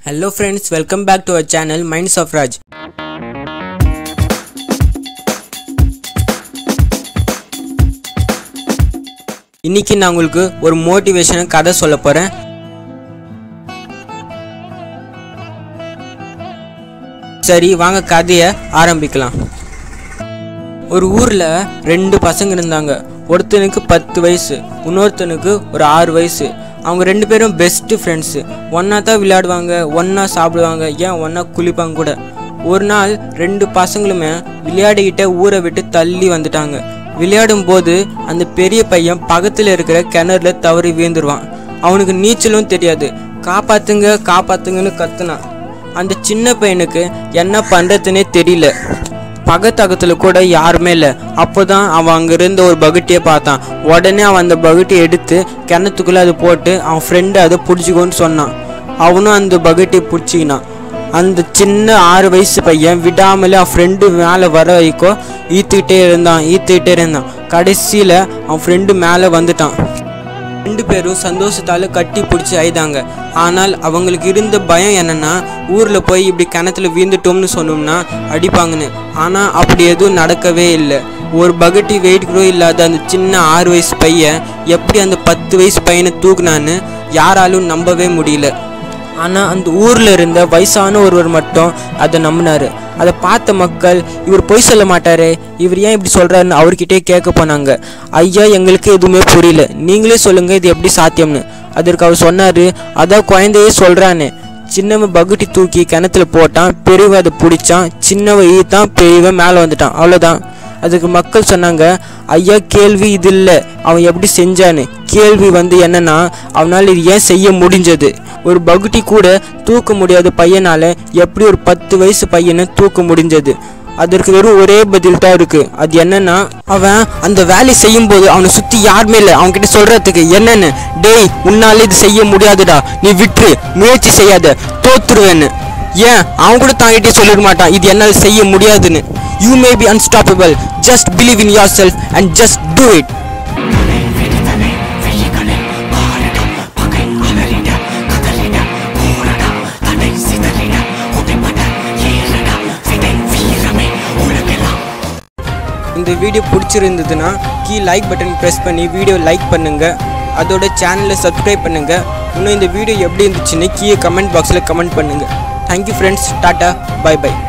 Hello friends, welcome back to our channel Minds of Raj. இன்னைக்கு நான் உங்களுக்கு ஒரு மோட்டிவேஷன் கதை சொல்ல போறேன் சரி வாங்க கதையை ஆரம்பிக்கலாம் ஒரு ஊரில் ரெண்டு பசங்க இருந்தாங்க ஒருத்தனுக்கு பத்து வயசு இன்னொருத்தனுக்கு ஒரு ஆறு வயசு அவங்க ரெண்டு பேரும் பெஸ்ட்டு ஃப்ரெண்ட்ஸு ஒன்றா தான் விளையாடுவாங்க ஒன்றா சாப்பிடுவாங்க ஏன் ஒன்றா குளிப்பாங்க கூட ஒரு நாள் ரெண்டு பசங்களுமே விளையாடிக்கிட்டே ஊரை விட்டு தள்ளி வந்துட்டாங்க விளையாடும் போது அந்த பெரிய பையன் பக்கத்தில் இருக்கிற கிணறுல தவறி வீழ்ந்துருவான் அவனுக்கு நீச்சலும் தெரியாது காப்பாத்துங்க காப்பாத்துங்கன்னு கத்துனான் அந்த சின்ன பையனுக்கு என்ன பண்ணுறதுனே தெரியல பக்கத்தகத்தில் கூட யாருமே இல்லை அப்போதான் அவன் அங்கே இருந்த ஒரு பகுட்டியை பார்த்தான் உடனே அவன் அந்த பகுட்டியை எடுத்து கிணத்துக்குள்ளே அதை போட்டு அவன் ஃப்ரெண்டு அதை பிடிச்சிக்கோன்னு சொன்னான் அவனும் அந்த பகுட்டியை பிடிச்சிக்கினான் அந்த சின்ன ஆறு வயசு பையன் விடாமலே அவன் ஃப்ரெண்டு மேலே வர வரைக்கும் ஈத்துக்கிட்டே இருந்தான் ஈத்துக்கிட்டே இருந்தான் கடைசியில் அவன் ஃப்ரெண்டு மேலே வந்துட்டான் ரெண்டு பேரும் சந்தோஷத்தால் கட்டி பிடிச்சி அழுதாங்க ஆனால் அவங்களுக்கு இருந்த பயம் என்னன்னா ஊரில் போய் இப்படி கிணத்துல வீழ்ந்துட்டோம்னு சொன்னோம்னா அடிப்பாங்கன்னு ஆனால் அப்படி எதுவும் நடக்கவே இல்லை ஒரு பகட்டி வெயிட் கூட இல்லாத அந்த சின்ன ஆறு வயசு பையன் எப்படி அந்த பத்து வயசு பையனை தூக்குனான்னு யாராலும் நம்பவே முடியல ஆனால் அந்த ஊரில் இருந்த வயசான ஒருவர் மட்டும் அதை நம்பினாரு அதை பார்த்த மக்கள் இவர் பொய் சொல்ல மாட்டாரே இவர் ஏன் இப்படி சொல்கிறாருன்னு அவர்கிட்டே கேட்க போனாங்க ஐயா எங்களுக்கு எதுவுமே புரியல நீங்களே சொல்லுங்கள் இது எப்படி சாத்தியம்னு அதற்கு அவர் சொன்னார் அதான் குழந்தையே சொல்கிறானே சின்னவன் பகுட்டி தூக்கி கிணத்துல போட்டான் பெரியவன் அதை பிடிச்சான் சின்னவன் ஈத்தான் பெரியவன் மேலே வந்துட்டான் அவ்வளோதான் அதுக்கு மக்கள் சொன்னாங்க ஐயா கேள்வி இது இல்லை அவன் எப்படி செஞ்சான்னு கேள்வி வந்து என்னன்னா அவனால் இது ஏன் செய்ய முடிஞ்சது ஒரு பகுட்டி கூட தூக்க முடியாத பையனால எப்படி ஒரு பத்து வயசு பையனை தூக்க முடிஞ்சது அதற்கு வெறும் ஒரே பதில் தான் இருக்கு அது என்னன்னா அவன் அந்த வேலையை செய்யும் போது அவனை சுத்தி யாருமே இல்லை அவன்கிட்ட சொல்றதுக்கு என்னன்னு டேய் உன்னால இது செய்ய முடியாதுடா நீ விட்டுரு முயற்சி செய்யாத தோத்துருவேன்னு ஏன் அவன் கூட தாங்கிட்டே சொல்லிட மாட்டான் இது என்னால் செய்ய முடியாதுன்னு you may be unstoppable just believe in yourself and just do it இந்த வீடியோ பிடிச்சிருந்ததுன்னா கீ லைக் பட்டன் ப்ரெஸ் பண்ணி வீடியோ லைக் பண்ணுங்க அதோட சேனலை சப்ஸ்கிரைப் பண்ணுங்க இன்னும் இந்த வீடியோ எப்படி இருந்துச்சுன்னு கீழே கமெண்ட் பாக்ஸில் கமெண்ட் பண்ணுங்க thank you friends tata bye by